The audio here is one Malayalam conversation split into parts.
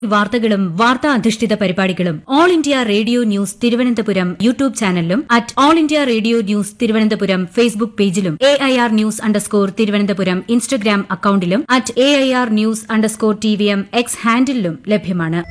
വാർത്തകളും വാർത്താ അധിഷ്ഠിത പരിപാടികളും All India Radio News Thiruvananthapuram YouTube ചാനലിലും at All India Radio News Thiruvananthapuram Facebook പേജിലും A I R news underscore Thiruvananthapuram Instagram അക്കൌണ്ടിലും at A I R news underscore T V M X ഹാൻഡിലും ലഭ്യമാണ്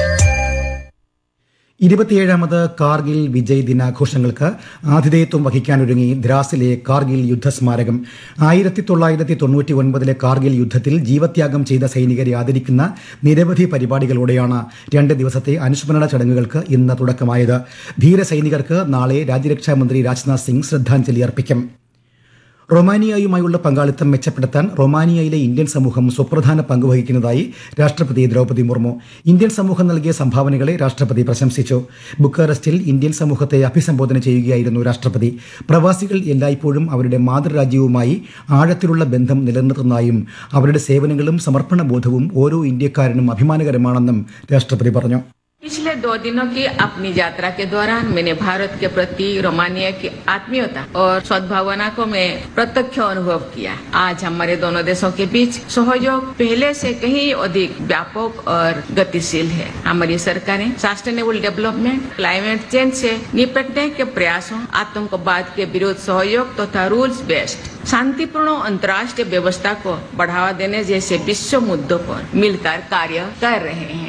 ഇരുപത്തിയേഴാമത് കാർഗിൽ വിജയ് ദിനാഘോഷങ്ങൾക്ക് ആതിഥേയത്വം വഹിക്കാനൊരുങ്ങി ദ്രാസിലെ കാർഗിൽ യുദ്ധസ്മാരകം ആയിരത്തി തൊള്ളായിരത്തി തൊണ്ണൂറ്റി ഒൻപതിലെ കാർഗിൽ യുദ്ധത്തിൽ ജീവത്യാഗം ചെയ്ത സൈനികരെ ആദരിക്കുന്ന നിരവധി പരിപാടികളോടെയാണ് രണ്ട് ദിവസത്തെ അനുസ്മരണ ചടങ്ങുകൾക്ക് ഇന്ന് തുടക്കമായത് ധീര സൈനികർക്ക് നാളെ രാജ്യരക്ഷാമന്ത്രി രാജ്നാഥ് സിംഗ് ശ്രദ്ധാഞ്ജലി അർപ്പിക്കും റൊമാനിയയുമായുള്ള പങ്കാളിത്തം മെച്ചപ്പെടുത്താൻ റൊമാനിയയിലെ ഇന്ത്യൻ സമൂഹം സുപ്രധാന പങ്ക് വഹിക്കുന്നതായി രാഷ്ട്രപതി ദ്രൗപദി മുർമു ഇന്ത്യൻ സമൂഹം നൽകിയ സംഭാവനകളെ രാഷ്ട്രപതി പ്രശംസിച്ചു ബുക്കാറസ്റ്റിൽ ഇന്ത്യൻ സമൂഹത്തെ അഭിസംബോധന ചെയ്യുകയായിരുന്നു രാഷ്ട്രപതി പ്രവാസികൾ എല്ലായ്പ്പോഴും അവരുടെ മാതൃരാജ്യവുമായി ആഴത്തിലുള്ള ബന്ധം നിലനിർത്തുന്നതായും അവരുടെ സേവനങ്ങളും സമർപ്പണ ബോധവും ഓരോ ഇന്ത്യക്കാരനും അഭിമാനകരമാണെന്നും രാഷ്ട്രപതി പറഞ്ഞു पिछले दो दिनों की अपनी यात्रा के दौरान मैंने भारत के प्रति रोमानिया की आत्मीयता और सद्भावना को मैं प्रत्यक्ष अनुभव किया आज हमारे दोनों देशों के बीच सहयोग पहले से कहीं अधिक व्यापक और गतिशील है हमारी सरकारें सस्टेनेबल डेवलपमेंट क्लाइमेट चेंज से निपटने के प्रयासों आतंकवाद के विरुद्ध सहयोग तथा रूल्स बेस्ड शांतिपूर्ण अंतर्राष्ट्रीय व्यवस्था को बढ़ावा देने जैसे विश्व मुद्दों पर मिलकर कार्य कर रहे हैं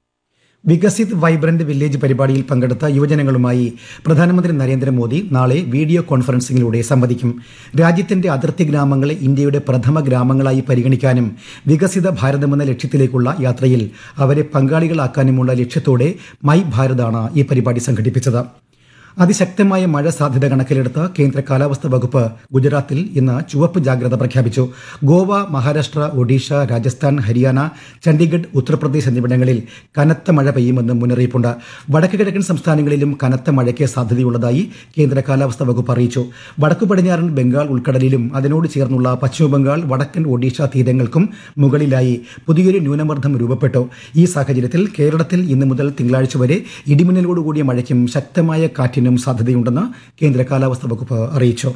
വികസിത് വൈബ്രന്റ് വില്ലേജ് പരിപാടിയിൽ പങ്കെടുത്ത യുവജനങ്ങളുമായി പ്രധാനമന്ത്രി നരേന്ദ്രമോദി നാളെ വീഡിയോ കോൺഫറൻസിംഗിലൂടെ സംവദിക്കും രാജ്യത്തിന്റെ അതിർത്തി ഗ്രാമങ്ങളെ ഇന്ത്യയുടെ പ്രഥമ ഗ്രാമങ്ങളായി പരിഗണിക്കാനും വികസിത ഭാരതമെന്ന ലക്ഷ്യത്തിലേക്കുള്ള യാത്രയിൽ അവരെ പങ്കാളികളാക്കാനുമുള്ള ലക്ഷ്യത്തോടെ മൈ ഭാരതാണ് ഈ പരിപാടി സംഘടിപ്പിച്ചത് അതിശക്തമായ മഴ സാധ്യത കണക്കിലെടുത്ത് കേന്ദ്ര കാലാവസ്ഥാ വകുപ്പ് ഗുജറാത്തിൽ ഇന്ന് ചുവപ്പ് ജാഗ്രത പ്രഖ്യാപിച്ചു ഗോവ മഹാരാഷ്ട്ര ഒഡീഷ രാജസ്ഥാൻ ഹരിയാന ചണ്ഡീഗഡ് ഉത്തർപ്രദേശ് എന്നിവിടങ്ങളിൽ കനത്ത മഴ പെയ്യുമെന്ന് മുന്നറിയിപ്പുണ്ട് വടക്ക് കിഴക്കൻ സംസ്ഥാനങ്ങളിലും കനത്ത മഴയ്ക്ക് സാധ്യതയുള്ളതായി കേന്ദ്ര കാലാവസ്ഥാ വകുപ്പ് അറിയിച്ചു വടക്കു പടിഞ്ഞാറൻ ബംഗാൾ ഉൾക്കടലിലും അതിനോട് ചേർന്നുള്ള പശ്ചിമബംഗാൾ വടക്കൻ ഒഡീഷ തീരങ്ങൾക്കും മുകളിലായി പുതിയൊരു ന്യൂനമർദ്ദം രൂപപ്പെട്ടു ഈ സാഹചര്യത്തിൽ കേരളത്തിൽ ഇന്ന് മുതൽ തിങ്കളാഴ്ച വരെ ഇടിമിന്നലോടുകൂടിയ മഴയ്ക്കും ശക്തമായ കാറ്റിനും സാധ്യതയുണ്ടെന്ന് കേന്ദ്ര കാലാവസ്ഥാ വകുപ്പ് അറിയിച്ചു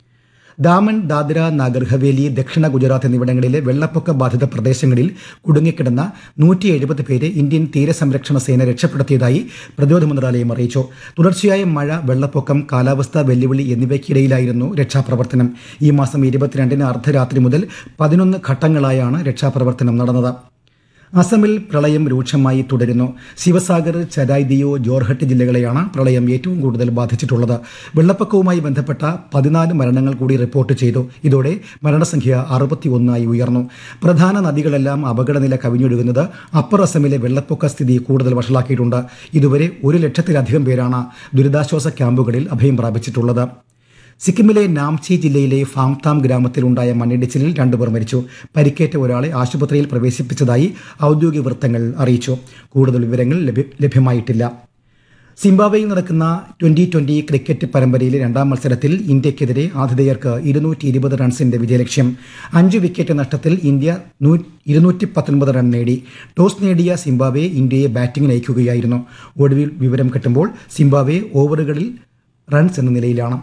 ദാമൻ ദാദ്ര നാഗർ ഹവേലി ദക്ഷിണ ഗുജറാത്ത് എന്നിവിടങ്ങളിലെ വെള്ളപ്പൊക്ക ബാധിത പ്രദേശങ്ങളിൽ കുടുങ്ങിക്കിടന്ന നൂറ്റി എഴുപത് പേരെ ഇന്ത്യൻ തീരസംരക്ഷണ സേന രക്ഷപ്പെടുത്തിയതായി പ്രതിരോധ മന്ത്രാലയം അറിയിച്ചു തുടർച്ചയായ മഴ വെള്ളപ്പൊക്കം കാലാവസ്ഥാ വെല്ലുവിളി എന്നിവയ്ക്കിടയിലായിരുന്നു രക്ഷാപ്രവർത്തനം ഈ മാസം ഇരുപത്തിരണ്ടിന് അർദ്ധരാത്രി മുതൽ പതിനൊന്ന് ഘട്ടങ്ങളായാണ് രക്ഷാപ്രവർത്തനം നടന്നത് അസമിൽ പ്രളയം രൂക്ഷമായി തുടരുന്നു ശിവസാഗർ ചരായ്ദിയോ ജോർഹട്ട് ജില്ലകളെയാണ് പ്രളയം ഏറ്റവും കൂടുതൽ ബാധിച്ചിട്ടുള്ളത് വെള്ളപ്പൊക്കവുമായി ബന്ധപ്പെട്ട പതിനാല് മരണങ്ങൾ കൂടി റിപ്പോർട്ട് ചെയ്തു ഇതോടെ മരണസംഖ്യ അറുപത്തിയൊന്നായി ഉയർന്നു പ്രധാന നദികളെല്ലാം അപകടനില കവിഞ്ഞൊഴുകുന്നത് അപ്പർ അസമിലെ വെള്ളപ്പൊക്ക സ്ഥിതി കൂടുതൽ വഷളാക്കിയിട്ടുണ്ട് ഇതുവരെ ഒരു ലക്ഷത്തിലധികം പേരാണ് ദുരിതാശ്വാസ ക്യാമ്പുകളിൽ അഭയം പ്രാപിച്ചിട്ടുള്ളത് സിക്കിമിലെ നാംചി ജില്ലയിലെ ഫാംതാം ഗ്രാമത്തിലുണ്ടായ മണ്ണിടിച്ചിലിൽ രണ്ടുപേർ മരിച്ചു പരിക്കേറ്റ ഒരാളെ ആശുപത്രിയിൽ പ്രവേശിപ്പിച്ചതായി ഔദ്യോഗിക വൃത്തങ്ങൾ അറിയിച്ചു കൂടുതൽ വിവരങ്ങൾ ലഭ്യ- ലഭ്യമായിട്ടില്ല സിംബാബ്വേയിൽ നടക്കുന്ന ട്വന്റി ട്വന്റി ക്രിക്കറ്റ് പരമ്പരയിലെ രണ്ടാം മത്സരത്തിൽ ഇന്ത്യക്കെതിരെ ആതിഥേയർക്ക് ഇരുന്നൂറ്റി ഇരുപത് റൺസിന്റെ വിജയലക്ഷ്യം അഞ്ച് വിക്കറ്റ് നഷ്ടത്തിൽ ഇന്ത്യ ഇരുന്നൂറ്റി പത്തൊൻപത് റൺ നേടി ടോസ് നേടിയ സിംബാബ്വെ ഇന്ത്യയെ ബാറ്റിംഗിന് അയക്കുകയായിരുന്നു ഒടുവിൽ വിവരം കിട്ടുമ്പോൾ സിംബാബ്വെ ഓവറുകളിൽ റൺസ് എന്ന നിലയിലാണ്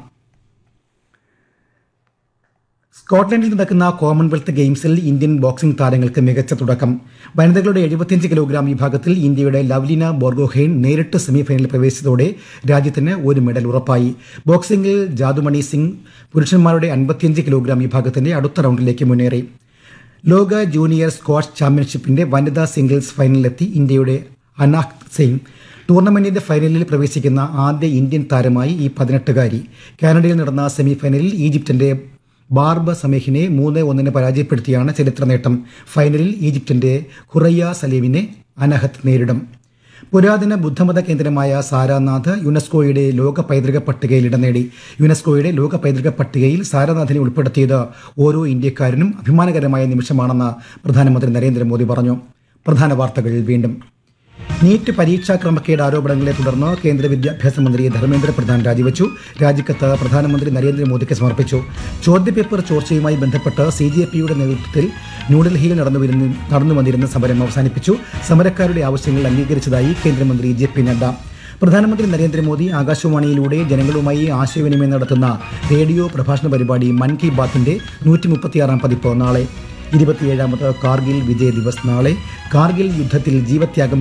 സ്കോട്ട്ലൻഡിൽ നടക്കുന്ന കോമൺവെൽത്ത് ഗെയിംസിൽ ഇന്ത്യൻ ബോക്സിംഗ് താരങ്ങൾക്ക് മികച്ച തുടക്കം വനിതകളുടെ എഴുപത്തിയഞ്ച് കിലോഗ്രാം വിഭാഗത്തിൽ ഇന്ത്യയുടെ ലവ്ലിന ബോർഗോഹെയ്ൻ നേരിട്ട് സെമിഫൈനലിൽ പ്രവേശിച്ചതോടെ രാജ്യത്തിന് ഒരു മെഡൽ ഉറപ്പായി ബോക്സിംഗിൽ ജാദുമണി സിംഗ് പുരുഷന്മാരുടെ അൻപത്തിയഞ്ച് കിലോഗ്രാം വിഭാഗത്തിന്റെ അടുത്ത റൗണ്ടിലേക്ക് മുന്നേറി ലോക ജൂനിയർ സ്ക്വാഷ് ചാമ്പ്യൻഷിപ്പിന്റെ വനിതാ സിംഗിൾസ് ഫൈനലിലെത്തി ഇന്ത്യയുടെ അനാഹ് സിംഗ് ടൂർണമെന്റിന്റെ ഫൈനലിൽ പ്രവേശിക്കുന്ന ആദ്യ ഇന്ത്യൻ താരമായി ഈ പതിനെട്ടുകാരി കാനഡയിൽ നടന്ന സെമിഫൈനലിൽ ഈജിപ്തിന്റെ ബാർബ സമേഹിനെ മൂന്ന് ഒന്നിന് പരാജയപ്പെടുത്തിയാണ് ചരിത്ര നേട്ടം ഫൈനലിൽ ഈജിപ്തിന്റെ ഖുറയ്യ സലീമിനെ അനഹത്ത് നേരിടും പുരാതന ബുദ്ധമത കേന്ദ്രമായ സാരാനാഥ് യുനെസ്കോയുടെ ലോക പൈതൃക പട്ടികയിൽ ഇടം നേടി യുനെസ്കോയുടെ ലോക പൈതൃക പട്ടികയിൽ സാരാനാഥിനെ ഉൾപ്പെടുത്തിയത് ഓരോ ഇന്ത്യക്കാരനും അഭിമാനകരമായ നിമിഷമാണെന്ന് പ്രധാനമന്ത്രി നരേന്ദ്രമോദി പറഞ്ഞു പ്രധാന വാർത്തകൾ വീണ്ടും നീറ്റ് പരീക്ഷാ ക്രമക്കേട് ആരോപണങ്ങളെ തുടർന്ന് കേന്ദ്ര വിദ്യാഭ്യാസ മന്ത്രി ധർമ്മേന്ദ്ര പ്രധാൻ രാജിവെച്ചു രാജിക്കത്ത് പ്രധാനമന്ത്രി നരേന്ദ്രമോദിക്ക് സമർപ്പിച്ചു ചോദ്യപേപ്പർ ചോർച്ചയുമായി ബന്ധപ്പെട്ട് സി ജെ പിയുടെ നേതൃത്വത്തിൽ ന്യൂഡൽഹിയിൽ നടന്നു വരുന്ന നടന്നു വന്നിരുന്ന സമരം അവസാനിപ്പിച്ചു സമരക്കാരുടെ ആവശ്യങ്ങൾ അംഗീകരിച്ചതായി കേന്ദ്രമന്ത്രി ജെ പി നഡ്ഡ പ്രധാനമന്ത്രി നരേന്ദ്രമോദി ആകാശവാണിയിലൂടെ ജനങ്ങളുമായി ആശയവിനിമയം നടത്തുന്ന റേഡിയോ പ്രഭാഷണ പരിപാടി മൻ കി ബാത്തിന്റെ നൂറ്റി മുപ്പത്തിയാറാം പതിപ്പ് നാളെ ഇരുപത്തിയേഴാമത് കാർഗിൽ വിജയ് ദിവസ് നാളെ കാർഗിൽ യുദ്ധത്തിൽ ജീവത്യാഗം